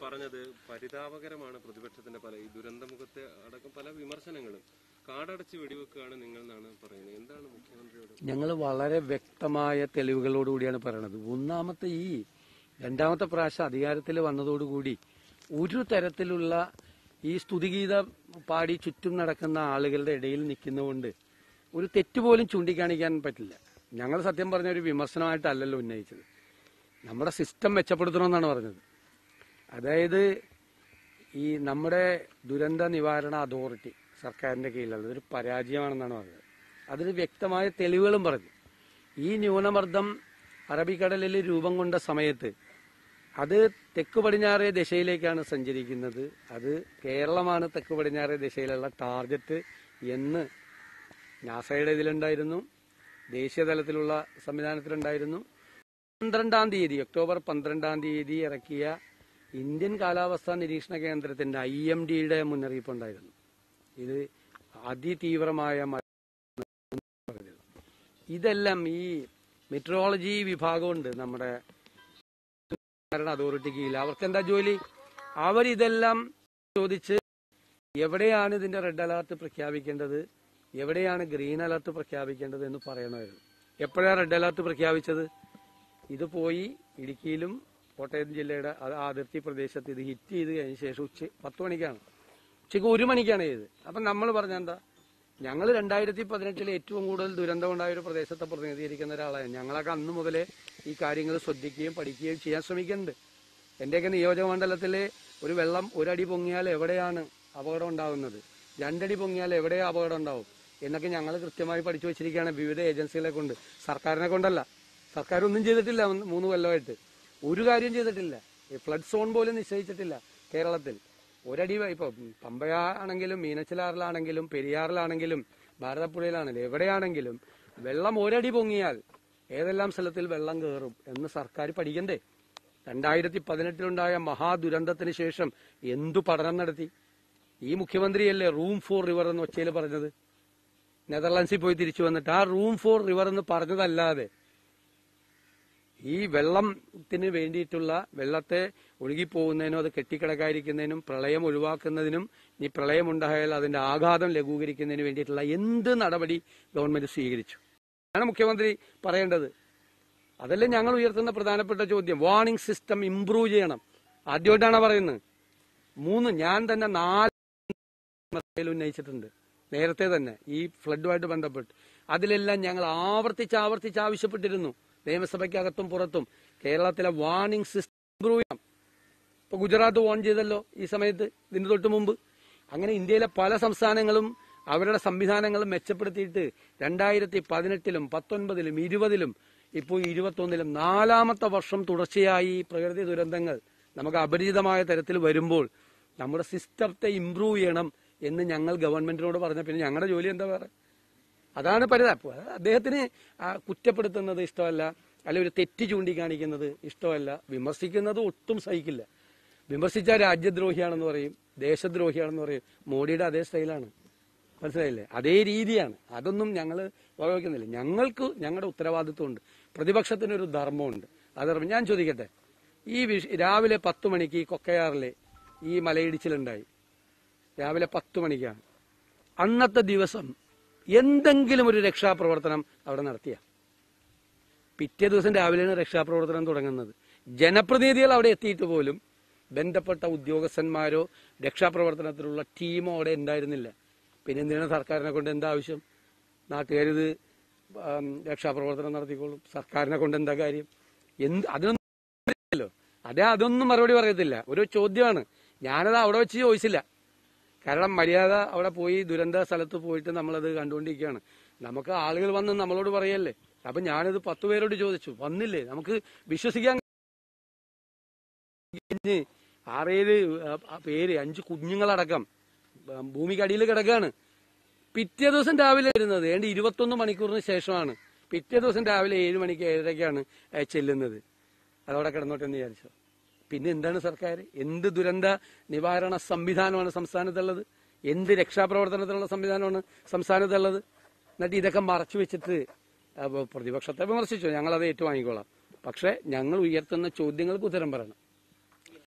പറഞ്ഞത് പരിതാപകരമാണ് പ്രതിപക്ഷത്തിന്റെ പല ഈ ദുരന്തമുഖത്തെ അടക്കം പല വിമർശനങ്ങളും കാടടച്ച് വെടിവെക്കുകയാണ് നിങ്ങൾ എന്നാണ് പറയുന്നത് എന്താണ് മുഖ്യമന്ത്രിയോട് ഞങ്ങൾ വളരെ വ്യക്തമായ തെളിവുകളോടുകൂടിയാണ് പറയണത് ഒന്നാമത്തെ ഈ രണ്ടാമത്തെ പ്രാവശ്യം അധികാരത്തിൽ വന്നതോടുകൂടി ഒരു തരത്തിലുള്ള ഈ സ്തുതിഗീതം പാടി ചുറ്റും നടക്കുന്ന ആളുകളുടെ ഇടയിൽ നിൽക്കുന്നതുകൊണ്ട് ഒരു തെറ്റ് പോലും ചൂണ്ടിക്കാണിക്കാൻ പറ്റില്ല ഞങ്ങൾ സത്യം പറഞ്ഞ ഒരു വിമർശനമായിട്ടല്ലല്ലോ ഉന്നയിച്ചത് നമ്മുടെ സിസ്റ്റം മെച്ചപ്പെടുത്തണമെന്നാണ് പറഞ്ഞത് അതായത് ഈ നമ്മുടെ ദുരന്ത നിവാരണ അതോറിറ്റി സർക്കാരിന്റെ കീഴിലുള്ളത് ഒരു പരാജയമാണെന്നാണ് പറഞ്ഞത് അതിന് വ്യക്തമായ തെളിവുകളും പറഞ്ഞു ഈ ന്യൂനമർദ്ദം അറബിക്കടലിൽ രൂപം കൊണ്ട സമയത്ത് അത് തെക്ക് പടിഞ്ഞാറേ ദിശയിലേക്കാണ് സഞ്ചരിക്കുന്നത് അത് കേരളമാണ് തെക്ക് പടിഞ്ഞാറേ ദിശയിലുള്ള ടാർഗറ്റ് എന്ന് നാസയുടെ ഇതിലുണ്ടായിരുന്നു ദേശീയ തലത്തിലുള്ള സംവിധാനത്തിലുണ്ടായിരുന്നു പന്ത്രണ്ടാം തീയതി ഒക്ടോബർ പന്ത്രണ്ടാം തീയതി ഇറക്കിയ ഇന്ത്യൻ കാലാവസ്ഥാ നിരീക്ഷണ കേന്ദ്രത്തിന്റെ ഐ എം ഡിയുടെ മുന്നറിയിപ്പ് ഉണ്ടായിരുന്നു ഇത് അതിതീവ്രമായ മഴ പറഞ്ഞത്. ഇതെല്ലാം ഈ മെട്രോളജി വിഭാഗമുണ്ട് നമ്മുടെ അതോറിറ്റി കീഴിൽ അവർക്ക് എന്താ ജോലി അവരിതെല്ലാം ചോദിച്ച് എവിടെയാണ് ഇതിന്റെ റെഡ് അലർട്ട് പ്രഖ്യാപിക്കേണ്ടത് എവിടെയാണ് ഗ്രീൻ അലർട്ട് പ്രഖ്യാപിക്കേണ്ടത് എന്ന് പറയണമായിരുന്നു എപ്പോഴാണ് റെഡ് അലർട്ട് പ്രഖ്യാപിച്ചത് ഇത് പോയി ഇടുക്കിയിലും കോട്ടയം ജില്ലയുടെ അത് അതിർത്തി പ്രദേശത്ത് ഇത് ഹിറ്റ് ചെയ്ത് കഴിഞ്ഞ ശേഷം ഉച്ച പത്ത് മണിക്കാണ് ഉച്ചയ്ക്ക് ഒരു മണിക്കാണ് ചെയ്തത് അപ്പം നമ്മൾ പറഞ്ഞ എന്താ ഞങ്ങൾ രണ്ടായിരത്തി പതിനെട്ടിൽ ഏറ്റവും കൂടുതൽ ദുരന്തമുണ്ടായ ഒരു പ്രദേശത്തെ പ്രതിനിധീകരിക്കുന്ന ഒരാളാണ് ഞങ്ങളൊക്കെ അന്ന് മുതലേ ഈ കാര്യങ്ങൾ ശ്രദ്ധിക്കുകയും പഠിക്കുകയും ചെയ്യാൻ ശ്രമിക്കുന്നുണ്ട് എന്റെയൊക്കെ നിയോജക മണ്ഡലത്തിലെ ഒരു വെള്ളം ഒരടി പൊങ്ങിയാൽ എവിടെയാണ് അപകടം ഉണ്ടാകുന്നത് രണ്ടടി പൊങ്ങിയാൽ എവിടെ അപകടം ഉണ്ടാവും എന്നൊക്കെ ഞങ്ങൾ കൃത്യമായി പഠിച്ചു വെച്ചിരിക്കുകയാണ് വിവിധ ഏജൻസികളെ കൊണ്ട് സർക്കാരിനെ കൊണ്ടല്ല സർക്കാർ ഒന്നും ചെയ്തിട്ടില്ല ഒന്ന് മൂന്ന് കൊല്ലമായിട്ട് ഒരു കാര്യം ചെയ്തിട്ടില്ല ഈ ഫ്ലഡ് സോൺ പോലും നിശ്ചയിച്ചിട്ടില്ല കേരളത്തിൽ ഒരടി വ- ഇപ്പൊ പമ്പയാണെങ്കിലും മീനച്ചിലാറിലാണെങ്കിലും പെരിയാറിലാണെങ്കിലും ഭാരതപ്പുഴയിലാണെങ്കിലും എവിടെയാണെങ്കിലും വെള്ളം ഒരടി പൊങ്ങിയാൽ ഏതെല്ലാം സ്ഥലത്തിൽ വെള്ളം കയറും എന്ന് സർക്കാർ പഠിക്കണ്ടേ രണ്ടായിരത്തി പതിനെട്ടിലുണ്ടായ മഹാദുരന്തത്തിന് ശേഷം എന്തു പഠനം നടത്തി ഈ മുഖ്യമന്ത്രിയല്ലേ റൂം ഫോർ റിവർ എന്ന് ഒച്ചയിൽ പറഞ്ഞത് നെതർലാൻഡ്സിൽ പോയി തിരിച്ചു വന്നിട്ട് ആ റൂം ഫോർ റിവർ എന്ന് പറഞ്ഞതല്ലാതെ ഈ വെള്ളത്തിന് വേണ്ടിയിട്ടുള്ള വെള്ളത്തെ ഒഴുകിപ്പോകുന്നതിനും അത് കെട്ടിക്കിടക്കാതിരിക്കുന്നതിനും പ്രളയം ഒഴിവാക്കുന്നതിനും ഈ പ്രളയം ഉണ്ടായാൽ അതിന്റെ ആഘാതം ലഘൂകരിക്കുന്നതിന് വേണ്ടിയിട്ടുള്ള എന്ത് നടപടി ഗവൺമെന്റ് സ്വീകരിച്ചു ആണ് മുഖ്യമന്ത്രി പറയേണ്ടത് അതല്ലേ ഞങ്ങൾ ഉയർത്തുന്ന പ്രധാനപ്പെട്ട ചോദ്യം വാർണിംഗ് സിസ്റ്റം ഇംപ്രൂവ് ചെയ്യണം ആദ്യമായിട്ടാണ് പറയുന്നത് മൂന്ന് ഞാൻ തന്നെ നാല് മറുപടിയിൽ ഉന്നയിച്ചിട്ടുണ്ട് നേരത്തെ തന്നെ ഈ ഫ്ലഡുമായിട്ട് ബന്ധപ്പെട്ട് അതിലെല്ലാം ഞങ്ങൾ ആവർത്തിച്ച് ആവർത്തിച്ച് ആവശ്യപ്പെട്ടിരുന്നു നിയമസഭയ്ക്കകത്തും പുറത്തും കേരളത്തിലെ വാർണിംഗ് സിസ്റ്റം ഇംപ്രൂവ് ചെയ്യണം ഇപ്പൊ ഗുജറാത്ത് വാൺ ചെയ്തല്ലോ ഈ സമയത്ത് ഇതിന് തൊട്ട് മുമ്പ് അങ്ങനെ ഇന്ത്യയിലെ പല സംസ്ഥാനങ്ങളും അവരുടെ സംവിധാനങ്ങളും മെച്ചപ്പെടുത്തിയിട്ട് രണ്ടായിരത്തി പതിനെട്ടിലും പത്തൊൻപതിലും ഇരുപതിലും ഇപ്പോൾ ഇരുപത്തൊന്നിലും നാലാമത്തെ വർഷം തുടർച്ചയായി ഈ പ്രകൃതി ദുരന്തങ്ങൾ നമുക്ക് അപരിചിതമായ തരത്തിൽ വരുമ്പോൾ നമ്മുടെ സിസ്റ്റത്തെ ഇംപ്രൂവ് ചെയ്യണം എന്ന് ഞങ്ങൾ ഗവൺമെന്റിനോട് പറഞ്ഞ പിന്നെ ഞങ്ങളുടെ ജോലി എന്താ വേറെ അതാണ് പരിതാപം അത് അദ്ദേഹത്തിന് ആ കുറ്റപ്പെടുത്തുന്നത് ഇഷ്ടമല്ല അല്ലെ ഒരു തെറ്റ് ചൂണ്ടിക്കാണിക്കുന്നത് ഇഷ്ടമല്ല വിമർശിക്കുന്നത് ഒട്ടും സഹിക്കില്ല വിമർശിച്ച രാജ്യദ്രോഹിയാണെന്ന് പറയും ദേശദ്രോഹിയാണെന്ന് പറയും മോഡിയുടെ അതേ സ്റ്റൈലാണ് മനസ്സിലായില്ലേ അതേ രീതിയാണ് അതൊന്നും ഞങ്ങൾ വകവയ്ക്കുന്നില്ല ഞങ്ങൾക്ക് ഞങ്ങളുടെ ഉത്തരവാദിത്വമുണ്ട് പ്രതിപക്ഷത്തിനൊരു ധർമ്മമുണ്ട് ആ ധർമ്മം ഞാൻ ചോദിക്കട്ടെ ഈ വിഷ രാവിലെ പത്ത് മണിക്ക് ഈ കൊക്കയാറിലെ ഈ മലയിടിച്ചിലുണ്ടായി രാവിലെ പത്ത് മണിക്കാണ് അന്നത്തെ ദിവസം എന്തെങ്കിലും ഒരു രക്ഷാപ്രവർത്തനം അവിടെ നടത്തിയ പിറ്റേ ദിവസം രാവിലെയാണ് രക്ഷാപ്രവർത്തനം തുടങ്ങുന്നത് ജനപ്രതിനിധികൾ അവിടെ എത്തിയിട്ട് പോലും ബന്ധപ്പെട്ട ഉദ്യോഗസ്ഥന്മാരോ രക്ഷാപ്രവർത്തനത്തിലുള്ള ടീമോ അവിടെ ഉണ്ടായിരുന്നില്ല പിന്നെ എന്തിനാണ് സർക്കാരിനെ കൊണ്ട് എന്താ ആവശ്യം നാട്ടുകാരിത് ആം, രക്ഷാപ്രവർത്തനം നടത്തിക്കോളും സർക്കാരിനെ കൊണ്ട് എന്താ കാര്യം എന്ത് അതിനൊന്നും ല്ലോ അതേ അതൊന്നും മറുപടി പറയത്തില്ല ഒരു ചോദ്യമാണ് ഞാനത് അവിടെ വെച്ച് ചോദിച്ചില്ല കാരണം മര്യാദ അവിടെ പോയി ദുരന്ത സ്ഥലത്ത് പോയിട്ട് നമ്മളത് കണ്ടുകൊണ്ടിരിക്കുകയാണ് നമുക്ക് ആളുകൾ വന്ന് നമ്മളോട് പറയല്ലേ അപ്പൊ ഞാനിത് പത്ത് പേരോട് ചോദിച്ചു വന്നില്ലേ നമുക്ക് വിശ്വസിക്കാൻ കഴിഞ്ഞ് ആറേഴ് ആ, ആ പേര് അഞ്ച് കുഞ്ഞുങ്ങളടക്കം ആ, ഭൂമിക്കടിയിൽ കിടക്കുകയാണ് പിറ്റേ ദിവസം രാവിലെ വരുന്നത് ഏണ്ട് ഇരുപത്തൊന്ന് മണിക്കൂറിന് ശേഷമാണ് പിറ്റേ ദിവസം രാവിലെ ഏഴ് മണിക്ക് ഏഴരയ്ക്കാണ് ആ, ചെല്ലുന്നത് അതവിടെ കിടന്നോട്ടെ എന്ന് വിചാരിച്ചു പിന്നെ എന്താണ് സർക്കാർ എന്ത് ദുരന്ത നിവാരണ സംവിധാനമാണ് സംസ്ഥാനത്തുള്ളത് എന്ത് രക്ഷാപ്രവർത്തനത്തിനുള്ള സംവിധാനമാണ് സംസ്ഥാനത്തുള്ളത് എന്നിട്ട് ഇതൊക്കെ മറച്ചു വെച്ചിട്ട് അപ്പൊ പ്രതിപക്ഷത്തെ വിമർശിച്ചു ഞങ്ങൾ അത് ഏറ്റുവാങ്ങിക്കോളാം പക്ഷെ ഞങ്ങൾ ഉയർത്തുന്ന ചോദ്യങ്ങൾക്ക് ഉത്തരം പറയണം